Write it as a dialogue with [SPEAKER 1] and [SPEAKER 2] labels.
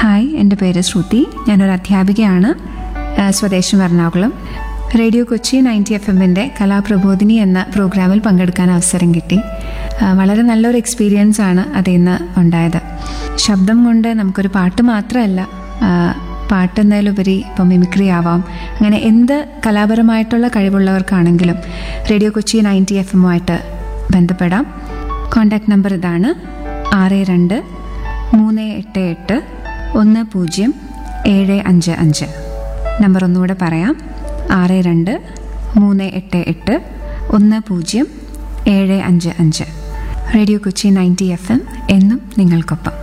[SPEAKER 1] hi എൻ്റെ പേര് ശ്രുതി ഞാനൊരു അധ്യാപികയാണ് ആ, സ്വദേശം Ernakulam radio Kochi ninety F എമ്മിൻ്റെ കലാപ്രബോധിനി എന്ന പ്രോഗ്രാമിൽ പങ്കെടുക്കാൻ അവസരം കിട്ടി ആ, വളരെ നല്ലൊരു എക്സ്പീരിയൻസ് ആണ് അതിൽ നിന്ന് ഉണ്ടായത് ശബ്ദം കൊണ്ട് നമുക്കൊരു പാട്ട് മാത്രമല്ല ആ, പാട്ട് എന്നതിലുപരി ഇപ്പം മിമിക്രി ആവാം അങ്ങനെ എന്ത് കലാപരമായിട്ടുള്ള കഴിവുള്ളവർക്കാണെങ്കിലും റേഡിയോ കൊച്ചി നയൻറ്റി എഫ് എമ്മുമായിട്ട് ബന്ധപ്പെടാം കോൺടാക്ട് നമ്പർ ഇതാണ് ആറ് രണ്ട് മൂന്ന് എട്ട് എട്ട് ഒന്ന് പൂജ്യം ഏഴ് അഞ്ച് അഞ്ച് നമ്പർ ഒന്നുകൂടെ പറയാം ആറ് രണ്ട് മൂന്ന് എട്ട് എട്ട് ഒന്ന് പൂജ്യം ഏഴ് അഞ്ച് അഞ്ച് radio Kochi ninety F M എന്നും നിങ്ങൾക്കൊപ്പം